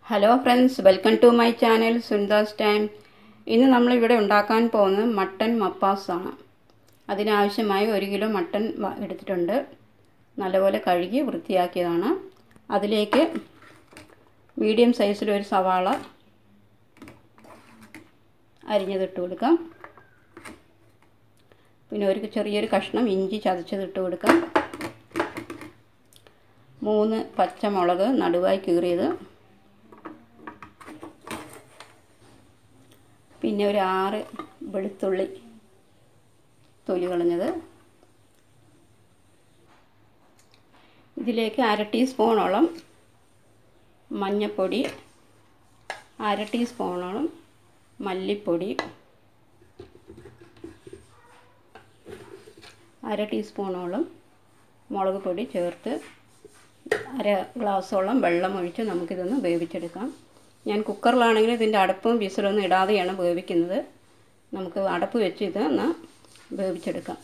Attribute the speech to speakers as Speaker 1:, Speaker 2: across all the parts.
Speaker 1: hello friends welcome to my channel സുന്ദാസ് time ഇന്ന് നമ്മളിവിടെ ഉണ്ടാക്കാൻ പോകുന്നത് മട്ടൻ മപ്പാസ് ആണ് അതിനാവശ്യമായി ഒരു കിലോ മട്ടൻ വ- എടുത്തിട്ടുണ്ട് നല്ലപോലെ കഴുകി വൃത്തിയാക്കിയതാണ് അതിലേക്ക് മീഡിയം സൈസിലൊരു സവാള അരിഞ്ഞതിട്ട് കൊടുക്കാം പിന്നെ ഒരു ചെറിയൊരു കഷ്ണം ഇഞ്ചി ചതച്ചതിട്ട് കൊടുക്കാം മൂന്ന് പച്ചമുളക് നടുവായി കീറിയത് പിന്നെ ഒരു ആറ് വെളുത്തുള്ളി തൊലി കളഞ്ഞത് ഇതിലേക്ക് അര ടീസ്പൂണോളം മഞ്ഞൾപ്പൊടി അര ടീസ്പൂണോളം മല്ലിപ്പൊടി അര ടീസ്പൂണോളം മുളക് പൊടി ചേർത്ത് അര ഗ്ലാസ്സോളം വെള്ളം ഒഴിച്ച് നമുക്കിതൊന്ന് വേവിച്ചെടുക്കാം ഞാൻ കുക്കറിലാണെങ്കിൽ ഇതിൻ്റെ അടപ്പും വിസിലൊന്നും ഇടാതെയാണ് വേവിക്കുന്നത് നമുക്ക് അടപ്പ് വെച്ച് ഇത് ഒന്ന് വേവിച്ചെടുക്കാം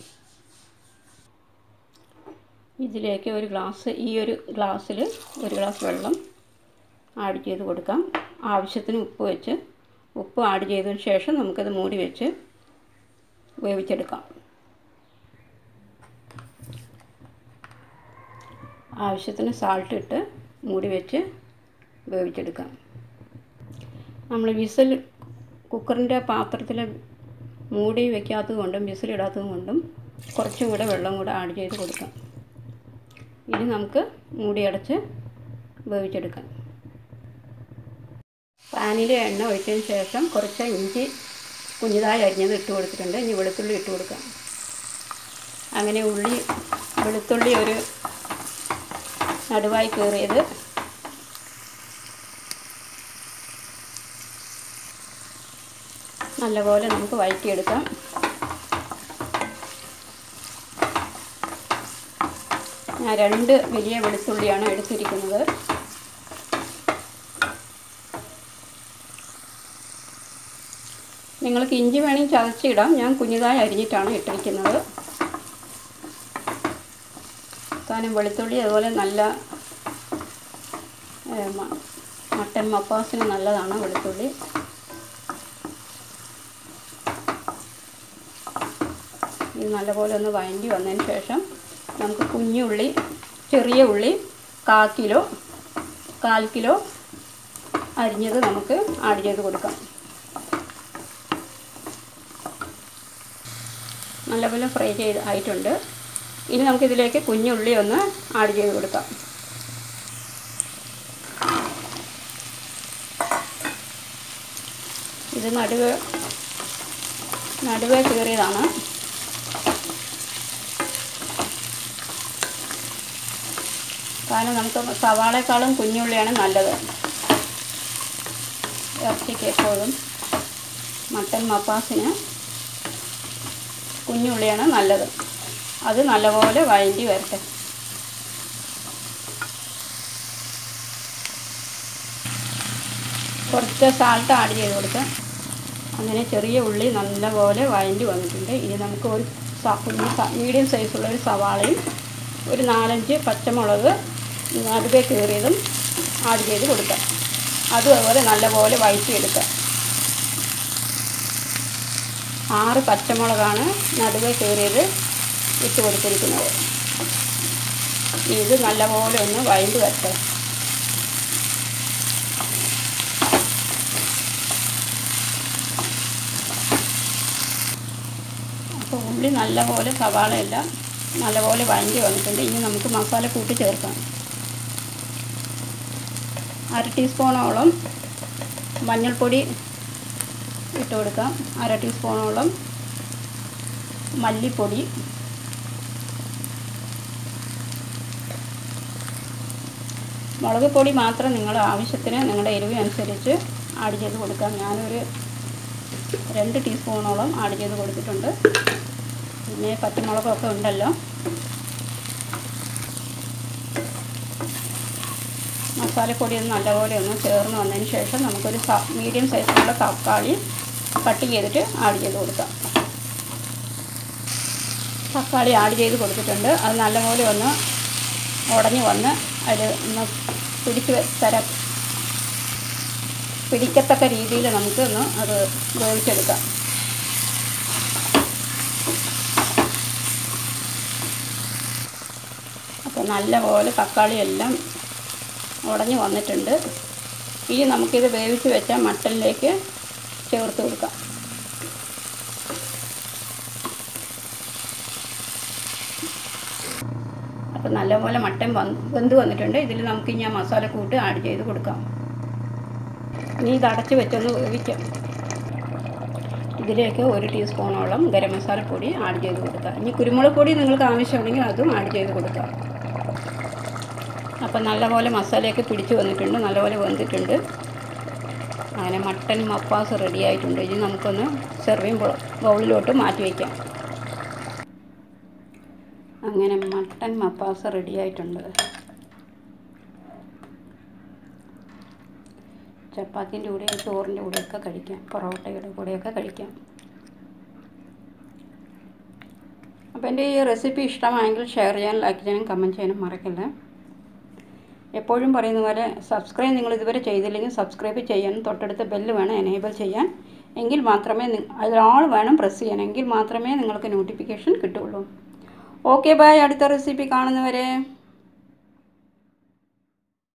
Speaker 1: ഇതിലേക്ക് ഒരു ഗ്ലാസ് ഈ ഒരു ഗ്ലാസ്സിൽ ഒരു ഗ്ലാസ് വെള്ളം ആഡ് ചെയ്ത് കൊടുക്കാം ആവശ്യത്തിന് ഉപ്പ് വെച്ച് ഉപ്പ് ആഡ് ചെയ്തതിന് ശേഷം നമുക്കത് മൂടി വെച്ച് വേവിച്ചെടുക്കാം ആവശ്യത്തിന് സാൾട്ട് ഇട്ട് മൂടി വെച്ച് വേവിച്ചെടുക്കാം നമ്മൾ വിസിൽ കുക്കറിൻ്റെ പാത്രത്തിൽ മൂടി വെക്കാത്തത് കൊണ്ടും വിസിലിടാത്തത് കൊണ്ടും കുറച്ചും കൂടെ വെള്ളം കൂടെ ആഡ് ചെയ്ത് കൊടുക്കാം ഇനി നമുക്ക് മൂടി അടച്ച് വേവിച്ചെടുക്കാം പാനിൽ എണ്ണ ഒഴിച്ചതിന് ശേഷം കുറച്ച് ഇഞ്ചി കുഞ്ഞിതായി അരിഞ്ഞത് ഇട്ട് കൊടുത്തിട്ടുണ്ട് ഇനി വെളുത്തുള്ളി ഇട്ട് കൊടുക്കാം അങ്ങനെ ഉള്ളി വെളുത്തുള്ളി ഒരു നടുവായി കീറിയത് നല്ലപോലെ നമുക്ക് വഴറ്റിയെടുക്കാം ഞാൻ രണ്ട് വലിയ വെളുത്തുള്ളിയാണ് എടുത്തിരിക്കുന്നത് നിങ്ങൾക്ക് ഇഞ്ചി വേണമെങ്കിൽ ചതച്ചിടാം ഞാൻ കുഞ്ഞിതായി അരിഞ്ഞിട്ടാണ് ഇട്ടിരിക്കുന്നത് കാരണം വെളുത്തുള്ളി അതുപോലെ നല്ല ഏ, മ- മട്ടൻ മപ്പാസിന് നല്ലതാണ് വെളുത്തുള്ളി ഇത് നല്ലപോലെ ഒന്ന് വഴണ്ടി വന്നതിന് ശേഷം നമുക്ക് കുഞ്ഞുള്ളി ചെറിയ ഉള്ളി കാ കിലോ കാൽ കിലോ അരിഞ്ഞത് നമുക്ക് ആഡ് ചെയ്ത് കൊടുക്കാം നല്ലപോലെ ഫ്രൈ ചെയ്ത് ആയിട്ടുണ്ട് ഇനി നമുക്കിതിലേക്ക് കുഞ്ഞുള്ളി ഒന്ന് ആഡ് ചെയ്ത് കൊടുക്കാം ഇത് നടുവ് നടുവേ കീറിയതാണ് കാരണം നമുക്ക് സവാളയെക്കാളും കുഞ്ഞുള്ളിയാണ് നല്ലത് ഇറച്ചിക്ക് എപ്പോഴും മട്ടൻ മപ്പാസിന് കുഞ്ഞുള്ളിയാണ് നല്ലത് അത് നല്ലപോലെ വഴണ്ടി വരട്ടെ കുറച്ച് സാൾട്ട് ആഡ് ചെയ്ത് കൊടുക്കാം അങ്ങനെ ചെറിയ ഉള്ളി നല്ലപോലെ വഴണ്ടി വന്നിട്ടുണ്ട് ഇനി നമുക്ക് ഒരു സ- കുഞ്ഞ് സ- മീഡിയം സൈസുള്ള ഒരു സവാളയും ഒരു നാലഞ്ച് പച്ചമുളക് നടുവേ കീറിയതും ആഡ് ചെയ്ത് കൊടുക്കാം അതും അതുപോലെ നല്ലപോലെ വഴറ്റിയെടുക്കാം ആറ് പച്ചമുളകാണ് നടുവേ കീറിയത് ഇട്ട് കൊടുത്തിരിക്കുന്നത് ഇത് നല്ലപോലെ ഒന്ന് വഴണ്ടി വരട്ടെ അപ്പോൾ ഉള്ളി നല്ലപോലെ സവാളയെല്ലാം നല്ലപോലെ വഴണ്ടി വന്നിട്ടുണ്ട് ഇനി നമുക്ക് മസാല കൂട്ടി ചേർക്കാം അര ടീസ്പൂണോളം മഞ്ഞൾപ്പൊടി ഇട്ട് കൊടുക്കാം അര ടീസ്പൂണോളം മല്ലിപ്പൊടി മുളക് പൊടി മാത്രം നിങ്ങളുടെ ആവശ്യത്തിന് നിങ്ങളുടെ എരിവിനനുസരിച്ച് ആഡ് ചെയ്ത് കൊടുക്കാം ഞാനൊരു രണ്ട് ടീസ്പൂണോളം ആഡ് ചെയ്ത് കൊടുത്തിട്ടുണ്ട് പിന്നെ പച്ചമുളകൊക്കെ ഉണ്ടല്ലോ മസാലപ്പൊടി ഒന്ന് നല്ലപോലെ ഒന്ന് ചേർന്ന് വന്നതിന് ശേഷം നമുക്കൊരു സ- മീഡിയം സൈസിലുള്ള തക്കാളി കട്ട് ചെയ്തിട്ട് ആഡ് ചെയ്ത് കൊടുക്കാം തക്കാളി ആഡ് ചെയ്ത് കൊടുത്തിട്ടുണ്ട് അത് നല്ലപോലെ ഒന്ന് ഉടഞ്ഞ് വന്ന് അതിൽ ഒന്ന് പിടിച്ച് വെ- തരാം പിടിക്കത്തക്ക രീതിയിൽ നമുക്ക് ഒന്ന് അത് വേവിച്ചെടുക്കാം അപ്പോൾ നല്ലപോലെ തക്കാളി എല്ലാം ഉടഞ്ഞു വന്നിട്ടുണ്ട് ഇനി നമുക്കിത് വേവിച്ച് വെച്ച മട്ടനിലേക്ക് ചേർത്ത് കൊടുക്കാം അപ്പോൾ നല്ലപോലെ മട്ടൻ വന്ന് വെന്ത് വന്നിട്ടുണ്ട് ഇതിൽ നമുക്ക് ഇനി ആ മസാലക്കൂട്ട് ആഡ് ചെയ്ത് കൊടുക്കാം ഇനി ഇത് അടച്ച് വെച്ചൊന്ന് വേവിക്കാം ഇതിലേക്ക് ഒരു ടീസ്പൂണോളം ഗരം മസാലപ്പൊടി ആഡ് ചെയ്ത് കൊടുക്കാം ഇനി കുരുമുളക് പൊടി നിങ്ങൾക്ക് ആവശ്യമുണ്ടെങ്കിൽ അതും ആഡ് ചെയ്ത് കൊടുക്കാം അപ്പം നല്ലപോലെ മസാലയൊക്കെ പിടിച്ച് വന്നിട്ടുണ്ട് നല്ലപോലെ വെന്തിട്ടുണ്ട് അങ്ങനെ മട്ടൻ മപ്പാസ് റെഡി ആയിട്ടുണ്ട് ഇനി നമുക്കൊന്ന് സെർവിങ് ബൗളിലോട്ട് മാറ്റി വയ്ക്കാം അങ്ങനെ മട്ടൻ മപ്പാസ് റെഡി ആയിട്ടുണ്ട് ചപ്പാത്തിൻ്റെ കൂടെ ചോറിൻ്റെ കൂടെയൊക്കെ കഴിക്കാം പൊറോട്ടയുടെ കൂടെയൊക്കെ കഴിക്കാം അപ്പോൾ എൻ്റെ ഈ റെസിപ്പി ഇഷ്ടമായെങ്കിൽ ഷെയർ ചെയ്യാനും ലൈക്ക് ചെയ്യാനും കമൻറ്റ് ചെയ്യാനും മറക്കല്ലേ എപ്പോഴും പറയുന്ന പോലെ സബ്സ്ക്രൈബ് നിങ്ങൾ ഇതുവരെ ചെയ്തില്ലെങ്കിൽ സബ്സ്ക്രൈബ് ചെയ്യാനും തൊട്ടടുത്ത ബെല്ല് വേണം എനേബിൾ ചെയ്യാൻ എങ്കിൽ മാത്രമേ അതിലാൾ വേണം പ്രസ് ചെയ്യാൻ എങ്കിൽ മാത്രമേ നിങ്ങൾക്ക് നോട്ടിഫിക്കേഷൻ കിട്ടുള്ളൂ ഓക്കെ ബൈ അടുത്ത റെസിപ്പി കാണുന്നവരെ